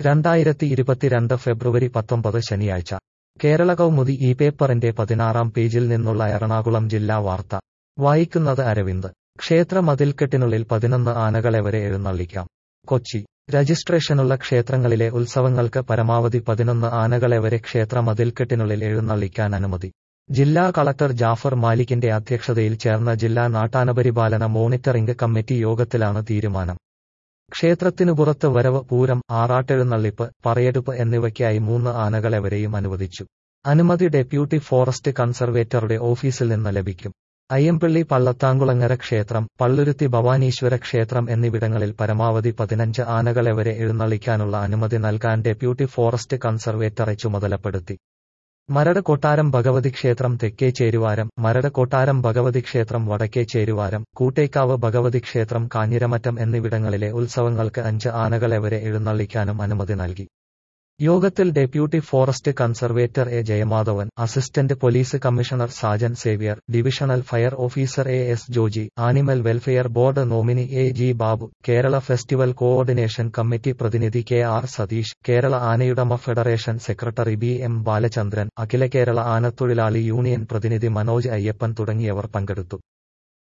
രണ്ടായിരത്തി ഇരുപത്തിരണ്ട് ഫെബ്രുവരി പത്തൊമ്പത് ശനിയാഴ്ച കേരള കൗമുദി ഈ പേപ്പറിന്റെ പതിനാറാം പേജിൽ നിന്നുള്ള എറണാകുളം ജില്ലാ വാർത്ത വായിക്കുന്നത് അരവിന്ദ് ക്ഷേത്ര മതിൽക്കെട്ടിനുള്ളിൽ പതിനൊന്ന് ആനകളെ വരെ എഴുന്നള്ളിക്കാം കൊച്ചി രജിസ്ട്രേഷനുള്ള ക്ഷേത്രങ്ങളിലെ ഉത്സവങ്ങൾക്ക് പരമാവധി പതിനൊന്ന് ആനകളെ വരെ ക്ഷേത്ര മതിൽക്കെട്ടിനുള്ളിൽ എഴുന്നള്ളിക്കാൻ അനുമതി ജില്ലാ കളക്ടർ ജാഫർ മാലിക്കിന്റെ അധ്യക്ഷതയിൽ ചേർന്ന ജില്ലാ നാട്ടാനപരിപാലന മോണിറ്ററിംഗ് കമ്മിറ്റി യോഗത്തിലാണ് തീരുമാനം ക്ഷേത്രത്തിനു പുറത്ത് വരവ് പൂരം ആറാട്ടെഴുന്നള്ളിപ്പ് പറയെടുപ്പ് എന്നിവയ്ക്കായി മൂന്ന് ആനകളെ വരെയും അനുവദിച്ചു അനുമതി ഡെപ്യൂട്ടി ഫോറസ്റ്റ് കൺസർവേറ്ററുടെ ഓഫീസിൽ നിന്ന് ലഭിക്കും അയ്യമ്പള്ളി പള്ളത്താങ്കുളങ്ങര ക്ഷേത്രം പള്ളുരുത്തി ഭവാനീശ്വര ക്ഷേത്രം എന്നിവിടങ്ങളിൽ പരമാവധി പതിനഞ്ച് ആനകളെ വരെ എഴുന്നള്ളിക്കാനുള്ള അനുമതി നൽകാൻ ഡെപ്യൂട്ടി ഫോറസ്റ്റ് കൺസർവേറ്ററെ ചുമതലപ്പെടുത്തി മരട് കൊട്ടാരം ഭഗവതി ക്ഷേത്രം തെക്കേ ചേരുവാരം മരട് കൊട്ടാരം ഭഗവതി ക്ഷേത്രം വടക്കേ ചേരുവാരം കൂട്ടേക്കാവ് ഭഗവതി ക്ഷേത്രം കാഞ്ഞിരമറ്റം എന്നിവിടങ്ങളിലെ ഉത്സവങ്ങൾക്ക് അഞ്ച് ആനകളെ വരെ എഴുന്നള്ളിക്കാനും അനുമതി നൽകി യോഗത്തിൽ deputy forest conservator A Jayamadhavan assistant police commissioner Sajan Xavier divisional fire officer A S Joji animal welfare board nominee A G Babu Kerala festival coordination committee പ്രതിനിധി കെ ആർ സതീഷ് കേരള ആനയുടമ federation secretary B M Balachandran അഖില കേരള ആനത്തൊഴിലാളി യൂണിയൻ പ്രതിനിധി മനോജ് അയ്യപ്പൻ തുടങ്ങിയവർ പങ്കെടുത്തു